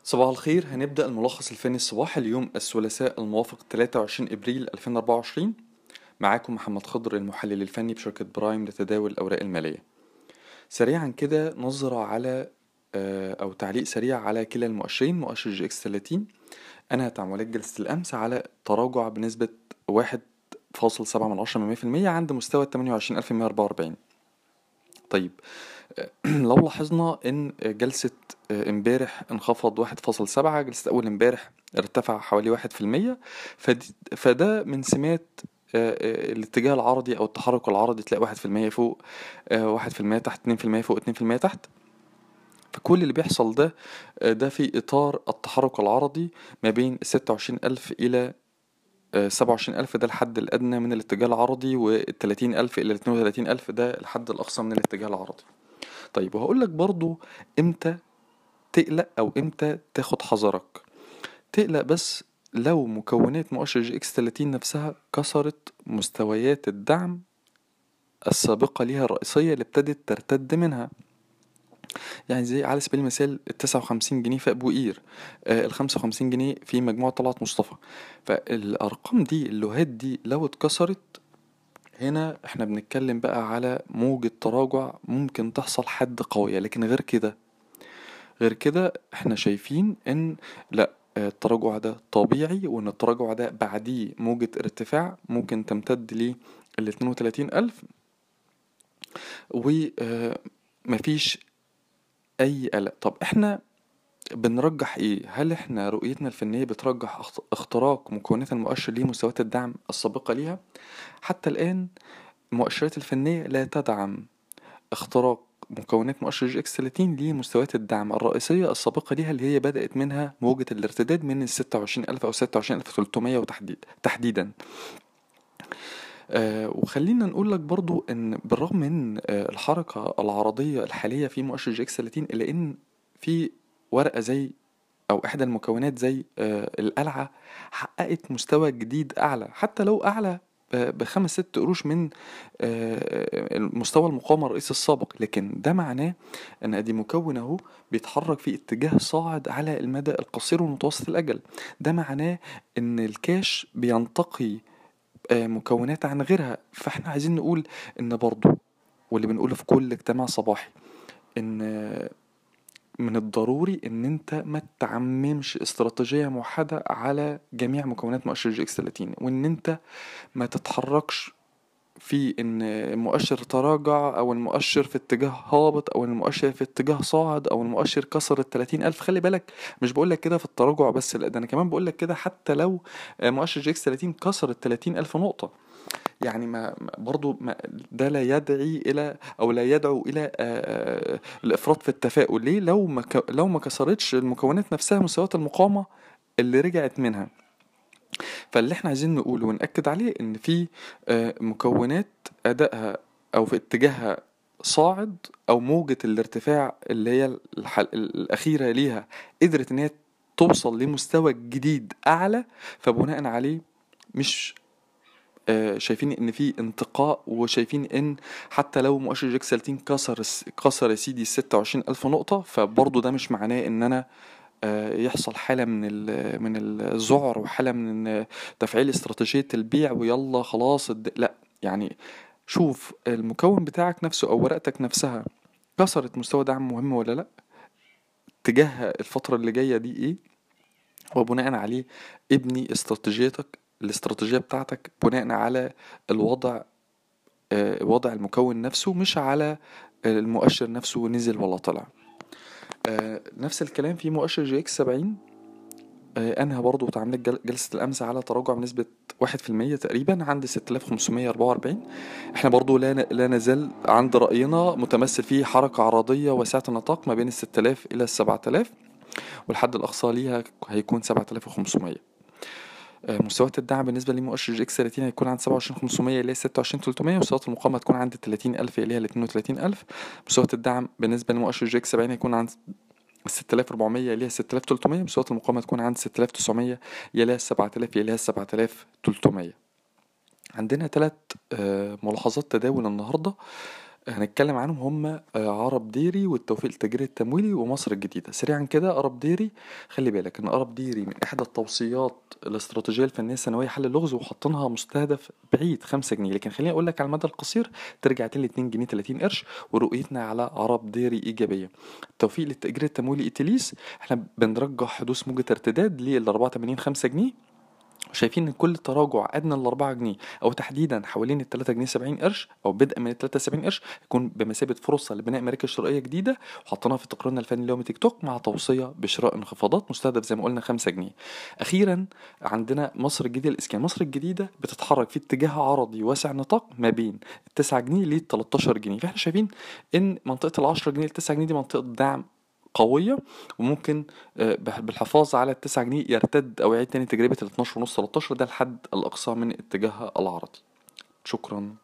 صباح الخير هنبدأ الملخص الفني الصباحي اليوم الثلاثاء الموافق 23 إبريل 2024 معاكم محمد خضر المحلل الفني بشركة برايم لتداول الأوراق المالية سريعا كده نظرة على آه، أو تعليق سريع على كلا المؤشرين مؤشر جي اكس 30 أنهى تعاملات جلسة الأمس على تراجع بنسبة 1.7% عند مستوى 28144 طيب لو لاحظنا ان جلسة امبارح انخفض واحد فاصل سبعة جلسة اول امبارح ارتفع حوالي واحد في المية فده من سمات الاتجاه العرضي او التحرك العرضي تلاقي واحد في المية فوق واحد في المية تحت اتنين في المية فوق اتنين في المية تحت فكل اللي بيحصل ده ده في اطار التحرك العرضي ما بين ستة وعشرين الف الى سبعة وعشرين ألف ده الحد الأدنى من الاتجاه العرضي والتلاتين ألف إلى اتنين وتلاتين ألف ده الحد الأقصى من الاتجاه العرضي طيب وهقول لك برضو امتى تقلق او امتى تاخد حذرك تقلق بس لو مكونات مؤشر جي اكس 30 نفسها كسرت مستويات الدعم السابقة ليها الرئيسية اللي ابتدت ترتد منها يعني زي على سبيل المثال التسعة وخمسين جنيه في أبو قير آه الخمسة وخمسين جنيه في مجموعة طلعت مصطفى فالأرقام دي اللوهات دي لو اتكسرت هنا احنا بنتكلم بقى على موجة تراجع ممكن تحصل حد قوية لكن غير كده غير كده احنا شايفين ان لا التراجع ده طبيعي وان التراجع ده بعديه موجة ارتفاع ممكن تمتد ل ال 32 ألف ومفيش أي قلق طب احنا بنرجح ايه هل احنا رؤيتنا الفنية بترجح اختراق مكونات المؤشر لمستويات الدعم السابقة ليها حتى الآن المؤشرات الفنية لا تدعم اختراق مكونات مؤشر جي اكس 30 لمستويات الدعم الرئيسية السابقة ليها اللي هي بدأت منها موجة الارتداد من الستة وعشرين ألف أو ستة وعشرين ألف تلتمية وتحديد تحديدا آه وخلينا نقول لك برضو ان بالرغم من آه الحركة العرضية الحالية في مؤشر جي اكس 30 الا ان في ورقة زي أو إحدى المكونات زي آه القلعة حققت مستوى جديد أعلى حتى لو أعلى بخمس ست قروش من آه مستوى المقاومة الرئيسي السابق لكن ده معناه ان ادي مكون اهو بيتحرك في اتجاه صاعد على المدى القصير والمتوسط الاجل ده معناه ان الكاش بينتقي آه مكونات عن غيرها فاحنا عايزين نقول ان برضو واللي بنقوله في كل اجتماع صباحي ان من الضروري ان انت ما تعممش استراتيجيه موحده على جميع مكونات مؤشر جي اكس 30 وان انت ما تتحركش في ان المؤشر تراجع او المؤشر في اتجاه هابط او المؤشر في اتجاه صاعد او المؤشر كسر ال 30 الف خلي بالك مش بقول لك كده في التراجع بس لا ده انا كمان بقول لك كده حتى لو مؤشر جي اكس 30 كسر ال 30 الف نقطه يعني ما برضو ما ده لا يدعي الى او لا يدعو الى الافراط في التفاؤل ليه لو ما لو ما كسرتش المكونات نفسها مستويات المقاومه اللي رجعت منها فاللي احنا عايزين نقوله ونأكد عليه ان في مكونات ادائها او في اتجاهها صاعد او موجة الارتفاع اللي هي الحل الاخيرة ليها قدرت ان هي توصل لمستوى جديد اعلى فبناء عليه مش آه شايفين ان في انتقاء وشايفين ان حتى لو مؤشر جيك 30 كسر كسر يا سيدي ستة وعشرين الف نقطة فبرضه ده مش معناه ان انا آه يحصل حالة من من الذعر وحالة من تفعيل استراتيجية البيع ويلا خلاص لا يعني شوف المكون بتاعك نفسه او ورقتك نفسها كسرت مستوى دعم مهم ولا لا اتجاهها الفترة اللي جاية دي ايه وبناء عليه ابني استراتيجيتك الاستراتيجية بتاعتك بناء على الوضع آه وضع المكون نفسه مش على المؤشر نفسه نزل ولا طلع آه نفس الكلام في مؤشر جي اكس 70 آه انهى برضه تعاملات جلسة الامس على تراجع بنسبة واحد في المية تقريبا عند ستة آلاف خمسمية أربعة وأربعين احنا برضه لا, لا نزال عند رأينا متمثل فيه حركة عرضية واسعة النطاق ما بين الستة آلاف إلى السبعة آلاف والحد الأقصى ليها هيكون سبعة آلاف وخمسمية مستويات الدعم بالنسبة لمؤشر جي اكس 30 هيكون عند 27500 اللي هي 26300 ومستويات المقاومة هتكون عند 30000 اللي هي ال 32000 مستويات الدعم بالنسبة لمؤشر جي اكس 70 هيكون عند 6400 اللي هي 6300 مستويات المقاومة هتكون عند 6900 اللي هي 7000 اللي هي 7300 عندنا ثلاث ملاحظات تداول النهاردة هنتكلم عنهم هم آه، عرب ديري والتوفيق التجاري التمويلي ومصر الجديدة سريعا كده عرب ديري خلي بالك ان عرب ديري من احدى التوصيات الاستراتيجية الفنية السنوية حل اللغز وحاطينها مستهدف بعيد 5 جنيه لكن خليني اقول لك على المدى القصير ترجع تاني 2 جنيه 30 قرش ورؤيتنا على عرب ديري ايجابية التوفيق للتأجير التمويلي ايتيليس احنا بنرجح حدوث موجة ارتداد لل 84 5 جنيه شايفين ان كل تراجع ادنى ل 4 جنيه او تحديدا حوالين ال 3 جنيه 70 قرش او بدءا من ال 73 قرش يكون بمثابه فرصه لبناء مراكز شرائيه جديده وحطيناها في تقريرنا الفني اليومي تيك توك مع توصيه بشراء انخفاضات مستهدف زي ما قلنا 5 جنيه اخيرا عندنا مصر الجديده الاسكان مصر الجديده بتتحرك في اتجاه عرضي واسع نطاق ما بين ال 9 جنيه ل 13 جنيه فاحنا شايفين ان منطقه ال 10 جنيه ل 9 جنيه دي منطقه دعم قوية وممكن آه، بالحفاظ على التسعة جنيه يرتد أو يعيد تاني تجربة ال 12 ونص 13 ده الحد الأقصى من اتجاهها العرضي شكرا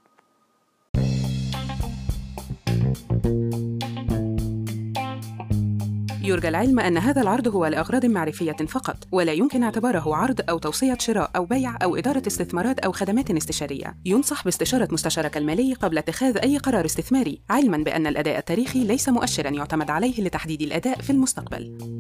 يرجى العلم أن هذا العرض هو لأغراض معرفية فقط ولا يمكن اعتباره عرض أو توصية شراء أو بيع أو إدارة استثمارات أو خدمات استشارية ينصح باستشارة مستشارك المالي قبل اتخاذ أي قرار استثماري علما بأن الأداء التاريخي ليس مؤشرا يعتمد عليه لتحديد الأداء في المستقبل